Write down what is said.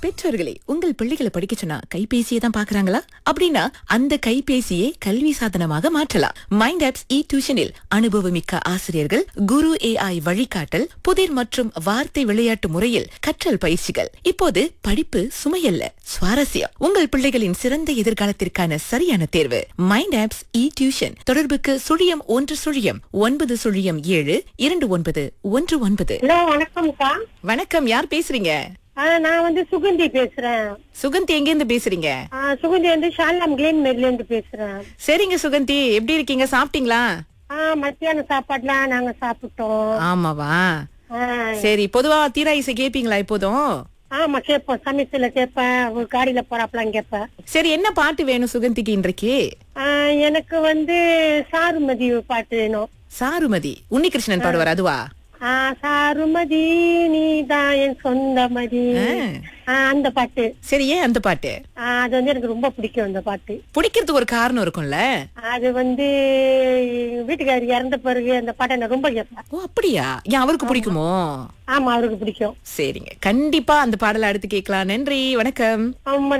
பெற்றோர்களே உங்கள் பிள்ளைகளை படிக்க சொன்னா கைபேசியை தான் பாக்குறாங்களா அப்படின்னா அந்த கைபேசியை கல்வி சாதனமாக மாற்றலாம் மைண்ட் ஆப்ஸ் இ டியூஷனில் அனுபவமிக்க ஆசிரியர்கள் குரு ஏஐ வழிகாட்டல் புதிர் மற்றும் வார்த்தை விளையாட்டு முறையில் கற்றல் பயிற்சிகள் இப்போது படிப்பு சுமையல்ல சுவாரஸ்யம் உங்கள் பிள்ளைகளின் சிறந்த எதிர்காலத்திற்கான சரியான தேர்வு மைண்ட் ஆப்ஸ் இ டியூஷன் தொடர்புக்கு சுழியம் ஒன்று சுழியம் ஒன்பது சுழியம் ஏழு இரண்டு ஒன்பது ஒன்று ஒன்பது ஹலோ வணக்கம்க்கா வணக்கம் யார் பேசுறீங்க ஆ, நான் வந்து சுகந்தி பேசுறேன் சுகந்தி எங்க இருந்து பேசுறீங்க ஆ, சுகந்தி வந்து ஷாலாம் கிளேன் மேட்ல இருந்து பேசுறேன் சரிங்க சுகந்தி எப்படி இருக்கீங்க சாப்பிட்டீங்களா ஆ மத்தியான சாப்பாடுலாம் நாங்க சாப்பிட்டோம் ஆமாவா ஆ, சரி பொதுவா தீரா இசை கேப்பீங்களா இப்போதும் ஆமா கேட்போம் சமயத்துல கேட்பேன் ஒரு காடியில போறாப்பெல்லாம் கேட்பேன் சரி என்ன பாட்டு வேணும் சுகந்திக்கு இன்றைக்கு ஆ, எனக்கு வந்து சாருமதி பாட்டு வேணும் சாருமதி உன்னிகிருஷ்ணன் பாடுவார் அதுவா ஆ, சாருமதி நீதான் என் சொந்தமதி ஆ, அந்த பாட்டு சரி ஏன் அந்த பாட்டு ஆ, அது வந்து எனக்கு ரொம்ப பிடிக்கும் அந்த பாட்டு பிடிக்கிறதுக்கு ஒரு காரணம் இருக்கும்ல அது வந்து வீட்டுக்காரர் இறந்த பிறகு அந்த பாட்டை நான் ரொம்ப கேட்பேன் ஓ அப்படியா ஏன் அவருக்கு பிடிக்குமோ ஆமா அவருக்கு பிடிக்கும் சரிங்க கண்டிப்பா அந்த பாடலை அடுத்து கேட்கலாம் நன்றி வணக்கம் ஆமா